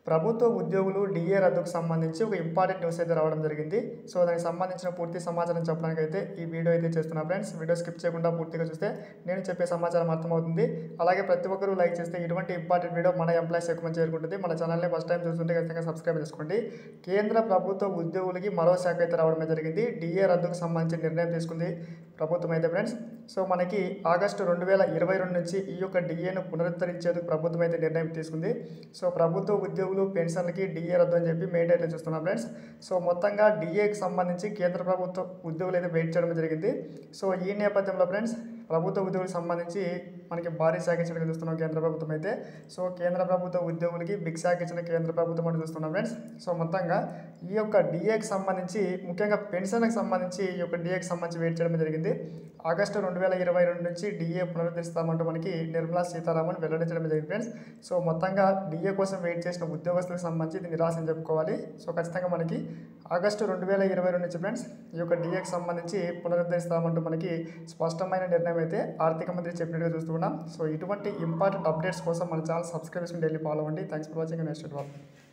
ప్రభుత్వ ఉద్యోగులు డిఏ రద్దుకు సంబంధించి ఒక ఇంపార్టెంట్ న్యూస్ అయితే రావడం జరిగింది సో దానికి సంబంధించిన పూర్తి సమాచారం చెప్పడానికి అయితే ఈ వీడియో అయితే చేస్తున్నా ఫ్రెండ్స్ వీడియో స్కిప్ చేయకుండా పూర్తిగా చూస్తే నేను చెప్పే సమాచారం అర్థమవుతుంది అలాగే ప్రతి ఒక్కరూ లైక్ చేస్తే ఇటువంటి ఇంపార్టెంట్ వీడియో మన ఎంప్లాయీస్ ఎక్కువ మంది చేరుకుంటుంది మన ఛానల్ని ఫస్ట్ టైం చూస్తుంటే ఖచ్చితంగా సబ్స్క్రైబ్ చేసుకోండి కేంద్ర ప్రభుత్వ ఉద్యోగులకి మరో శాఖ అయితే రావడమే జరిగింది డిఏ రద్దుకు సంబంధించి నిర్ణయం తీసుకుంది ప్రభుత్వం అయితే ఫ్రెండ్స్ సో మనకి ఆగస్టు రెండు వేల ఇరవై రెండు నుంచి ఈ యొక్క డిఏను పునరుద్ధరించేందుకు ప్రభుత్వం అయితే నిర్ణయం తీసుకుంది సో ప్రభుత్వ ఉద్యోగులు పెన్షన్లకి డిఏ రద్దు అని చెప్పి మెయిన్ అయితే చూస్తున్నాం ఫ్రెండ్స్ సో మొత్తంగా డిఏకి సంబంధించి కేంద్ర ప్రభుత్వ ఉద్యోగులు అయితే వెయిట్ చేయడం జరిగింది సో ఈ నేపథ్యంలో ఫ్రెండ్స్ ప్రభుత్వ ఉద్యోగులకు సంబంధించి మనకి భారీ శాఖ ఇచ్చినట్టు చూస్తున్నాం కేంద్ర ప్రభుత్వం అయితే సో కేంద్ర ప్రభుత్వ ఉద్యోగులకి బిగ్ శాఖ ఇచ్చిన కేంద్ర ప్రభుత్వం అని చూస్తున్నాం ఫ్రెండ్స్ సో మొత్తంగా ఈ యొక్క డిఏకి సంబంధించి ముఖ్యంగా పెన్షన్కి సంబంధించి ఈ యొక్క డిఏకి సంబంధించి వెయిట్ చేయడం జరిగింది ఆగస్టు రెండు వేల ఇరవై రెండు నుంచి డిఏ పునరుద్ధరిస్తామంటూ మనకి నిర్మలా సీతారామన్ వెల్లడించడం జరిగింది ఫ్రెండ్స్ సో మొత్తంగా డిఏ కోసం వెయిట్ చేసిన ఉద్యోగస్తులకు సంబంధించి ఇది నిరాశ అని చెప్పుకోవాలి సో ఖచ్చితంగా మనకి ఆగస్టు రెండు వేల ఇరవై రెండు నుంచి ఫ్రెండ్స్ ఈ యొక్క డిఏకి సంబంధించి పునరుద్ధరిస్తామంటూ మనకి స్పష్టమైన నిర్ణయం అయితే ఆర్థిక మంత్రి చెప్పినట్టుగా చూస్తున్నాం సో ఇటువంటి ఇంపార్టెంట్ అప్డేట్స్ కోసం మన ఛానల్ సబ్స్క్రైబ్ చేసుకుని డైలీ ఫాలో అవ్వండి థ్యాంక్స్ ఫర్ వాచింగ్ నెక్స్ట్ వాళ్ళు